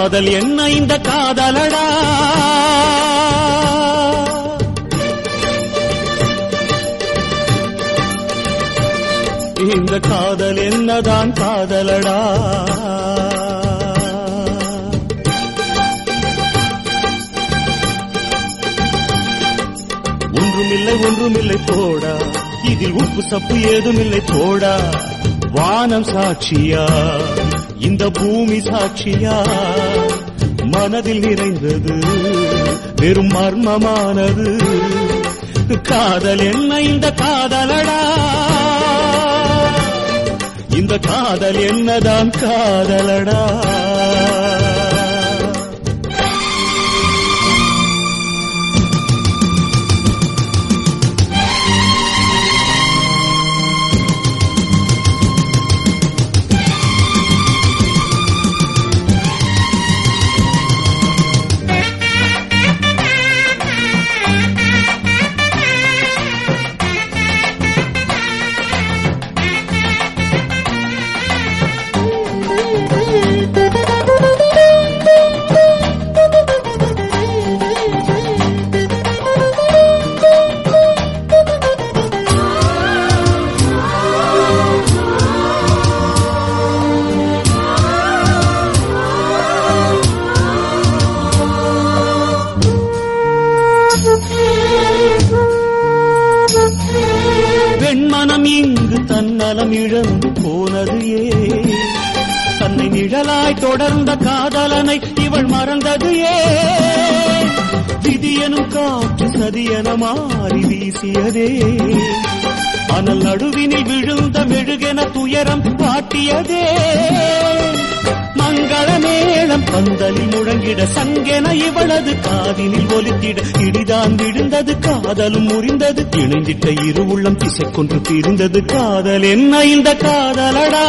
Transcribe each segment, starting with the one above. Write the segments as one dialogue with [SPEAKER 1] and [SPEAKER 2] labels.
[SPEAKER 1] காதல் என்ன இந்த காதலடா இந்த காதல் என்னதான் காதலடா ஒன்றுமில்லை ஒன்றுமில்லை போடா இதில் உப்பு சப்பு ஏதுமில்லை போடா வானம் சாட்சியா இந்த பூமி சாட்சியா மனதில் நிறைந்தது வெறும் மர்மமானது காதல் என்ன இந்த காதலடா இந்த காதல் என்னதான் காதலடா வெண்மனம் இங்கு தன்னலம் இழந்து போனது ஏ தன்னை நிழலாய் தொடர்ந்த காதலனை இவள் மறந்தது ஏ விதியனும் காற்று சதியன மாறி வீசியதே அனல் நடுவினில் விழுந்த மெழுகென துயரம் காட்டியதே மங்கள மேளம் பந்தலில் முழங்கிட சங்கென இவளது காதினில் ஒலித்திட இடிதான் விழுந்தது காதலும் முறிந்தது இணைந்திட்ட இரு உள்ளம் திசை கொன்று பிரிந்தது காதல் என்ன இந்த காதலடா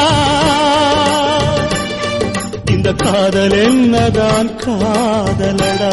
[SPEAKER 1] இந்த காதல் என்னதான் காதலடா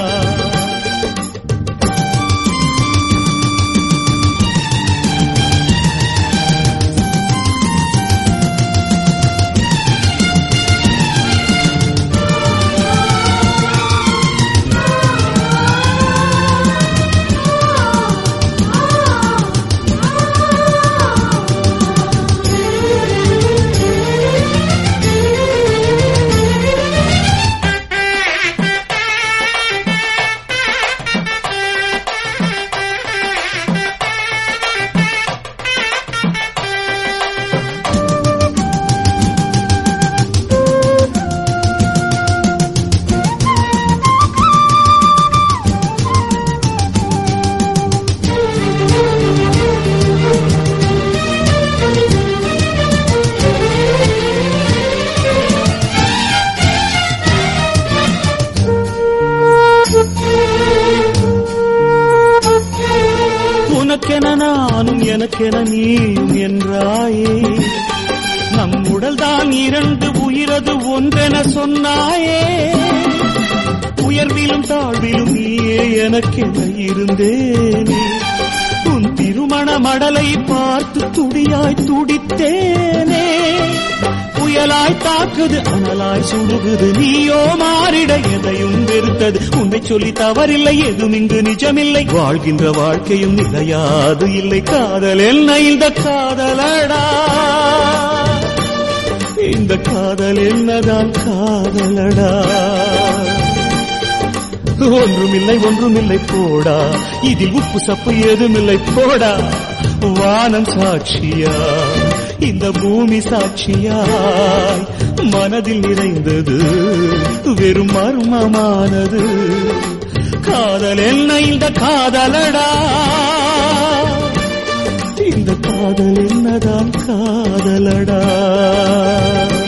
[SPEAKER 1] உனக்கென நானும் எனக்கென நீயும் என்றாயே நம் உடல்தான் இரண்டு உயிரது ஒன்றென சொன்னாயே உயர்விலும் தாழ்விலும் நீயே எனக்கென இருந்தேனே உன் திருமண மடலை பார்த்து துடியாய் துடித்தேனே புயலாய் தாக்குது அனலாய் சுடுகுது நீயோ மாறிட எதையும் வெறுத்தது உன்னை சொல்லி தவறில்லை எதுவும் இங்கு நிஜமில்லை வாழ்கின்ற வாழ்க்கையும் நிலையாது இல்லை காதல் என்ன இந்த காதலடா இந்த காதல் என்னதான் காதலடா ஒன்றுமில்லை ஒன்றுமில்லை போடா இதில் உப்பு சப்பு ஏதுமில்லை போடா வானம் சாட்சியா இந்த பூமி சாட்சியாய் மனதில் நிறைந்தது வெறும் மர்மமானது காதல் என்ன இந்த காதலடா இந்த காதல் என்னதான் காதலடா